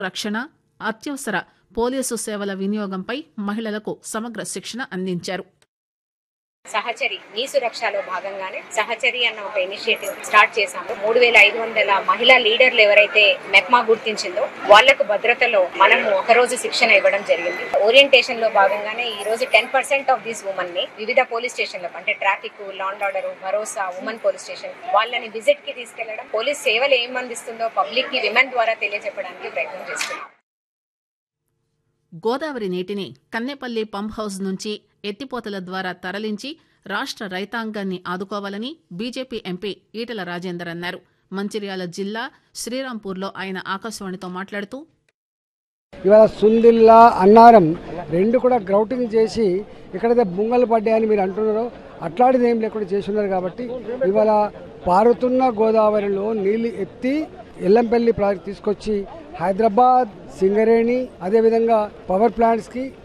రక్షణ అత్యవసర పోలీసు సేవల వినియోగంపై మహిళలకు సమగ్ర శిక్షణ అందించారు సహచరి నీ సురక్షలో భాగంగానే సహచరి అన్న ఒక ఇనిషియేటివ్ స్టార్ట్ చేశాము మూడు వేల ఐదు వందల మహిళా లీడర్లు ఎవరైతే మెప్మా గుర్తించిందో వాళ్లకు భద్రతలో మనము ఒక రోజు శిక్షణ ఇవ్వడం జరిగింది ఓరియంటేషన్ లో భాగంగానే ఈ రోజు ten percent of these women ని వివిధ పోలీస్ స్టేషన్లకు అంటే traffic and order Bharosa women police station వాళ్ళని విజిట్ కి తీసుకెళ్లడం పోలీస్ సేవలు ఏం అందిస్తుందో పబ్లిక్ కి విమెన్ ద్వారా తెలియజెప్పడానికి ప్రయత్నం చేస్తున్నాం గోదావరి నీటిని కన్నెపల్లి పంప్ హౌస్ నుంచి ఎత్తిపోతల ద్వారా తరలించి రాష్ట్ర రైతాంగాన్ని ఆదుకోవాలని బీజేపీ ఎంపీ ఈటల రాజేందర్ అన్నారు మంచిర్యాల జిల్లా శ్రీరాంపూర్లో ఆయన ఆకాశవాణితో మాట్లాడుతూ ఇవాళ సుందిల్లా అన్నారం రెండు కూడా గ్రౌటింగ్ చేసి ఎక్కడైతే బుంగలు పడ్డాయని మీరు అంటున్నారో అట్లాంటిది ఏం లేకుండా చేసి ఉన్నారు కాబట్టి ఇవాళ పారుతున్న గోదావరిలో నీళ్లు ఎత్తి ఎల్లంపల్లి ప్రాజెక్ట్ తీసుకొచ్చి హైదరాబాద్ సింగరేణి అదేవిధంగా పవర్ ప్లాంట్స్కి